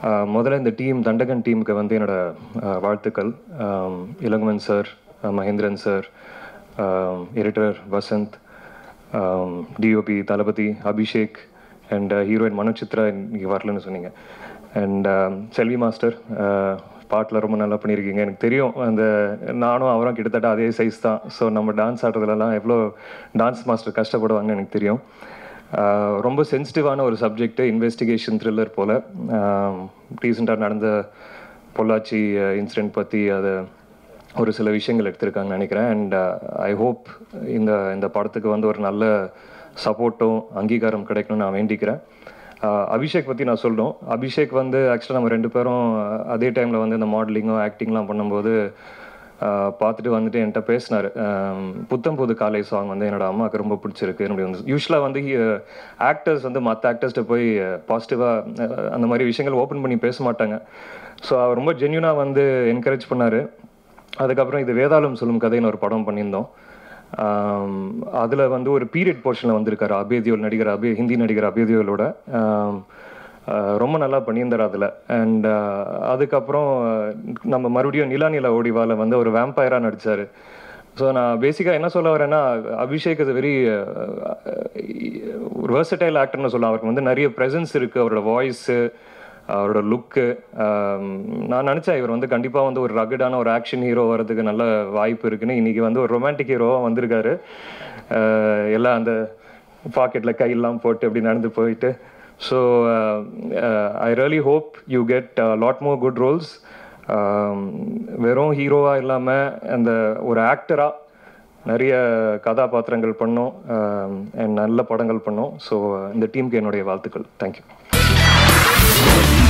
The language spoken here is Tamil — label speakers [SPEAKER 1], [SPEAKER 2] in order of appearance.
[SPEAKER 1] ஆஹ் முதல்ல இந்த டீம் தண்டகன் டீமுக்கு வந்து என்னோட ஆஹ் வாழ்த்துக்கள் ஆம், இளங்குவன் சார் ஆஹ் Mahendran sir editor Vasanth DOP Thalapathy Abhishek and heroine Manu Chitra இன்னைக்கு வரலன்னு சொன்னீங்க அண்ட் செல்வி மாஸ்டர் பாட்டில் ரொம்ப நல்லா பண்ணியிருக்கீங்க எனக்கு தெரியும் அந்த நானும் அவரும் கிட்டத்தட்ட அதே சைஸ் தான் ஸோ நம்ம டான்ஸ் ஆடுறதுலலாம் எவ்வளோ டான்ஸ் மாஸ்டர் கஷ்டப்படுவாங்கன்னு எனக்கு தெரியும் ஆஹ் ரொம்ப சென்சிட்டிவான ஒரு சப்ஜெக்ட் இன்வெஸ்டிகேஷன் த்ரில்லர் போல் ரீசெண்டாக நடந்த பொள்ளாச்சி இன்சிடென்ட் பற்றி அதை ஒரு சில விஷயங்கள் எடுத்திருக்காங்கன்னு நினைக்கிறேன் அண்ட் ஐ ஹோப் இந்த இந்த படத்துக்கு வந்து ஒரு நல்ல சப்போர்ட்டும் அங்கீகாரம் கிடைக்கணும்னு நான் வேண்டிக்கிறேன் ஆஹ் அபிஷேக் பற்றி நான் சொல்லணும் அபிஷேக் வந்து ஆக்சுவலாக நம்ம ரெண்டு பேரும் அஹ், அதே டைமில் வந்து இந்த மாடலிங்கும் ஆக்டிங்லாம் பண்ணும்போது ஆஹ், பார்த்துட்டு வந்துட்டு என்கிட்ட பேசினார் புத்தம் புது காலை சாங் வந்து என்னோட அம்மாவுக்கு ரொம்ப பிடிச்சிருக்கு அப்படி வந்து யூஸ்வலாக வந்து ஆக்டர்ஸ் வந்து மற்ற ஆக்டர்ஸ்ட்ட போய் பாசிட்டிவாக அந்த மாதிரி விஷயங்கள் ஓப்பன் பண்ணி பேச மாட்டாங்க ஸோ அவர் ரொம்ப ஜென்யூனாக வந்து என்கரேஜ் பண்ணார் அதுக்கப்புறம் இது வேதாளம் சொல்லும் கதைன்னு ஒரு படம் பண்ணியிருந்தோம் அதில் வந்து ஒரு பீரியட் போர்ஷனில் வந்திருக்காரு அபேதியோல் நடிகர் அபே ஹிந்தி நடிகர் அபேதியோலோட ஆம், ஆஹ் ரொம்ப நல்லா பண்ணியிருந்தார் அதில் அண்ட் அதுக்கப்புறம் நம்ம மறுபடியும் நிலா நிலா ஓடிவால வந்து ஒரு வேம்பயராக நடித்தார் ஸோ நான் பேசிக்காக என்ன சொல்ல வரேன்னா அபிஷேக் இது வெரி ஒரு versatile ஆக்டர்னு சொல்லலாம் அவருக்கு வந்து நிறைய ப்ரெசன்ஸ் இருக்குது அவரோட வாய்ஸு அவரோட லுக்கு நான் நினச்சேன் இவர் வந்து கண்டிப்பாக வந்து ஒரு ரகடான ஒரு ஆக்ஷன் ஹீரோ வர்றதுக்கு நல்ல வாய்ப்பு இருக்குன்னு இன்னைக்கு வந்து ஒரு ரொமான்டிக் ஹீரோவாக வந்திருக்காரு ஆஹ் எல்லாம் அந்த பாக்கெட்டில் கையெல்லாம் போட்டு அப்படி நடந்து போயிட்டு so I really hope you get lot more good roles வெறும் ஹீரோவாக இல்லாமல் அந்த ஒரு ஆக்டராக நிறைய கதாபாத்திரங்கள் பண்ணோம் and நல்ல படங்கள் பண்ணோம் ஸோ இந்த டீமுக்கு என்னுடைய வாழ்த்துக்கள் தேங்க்யூ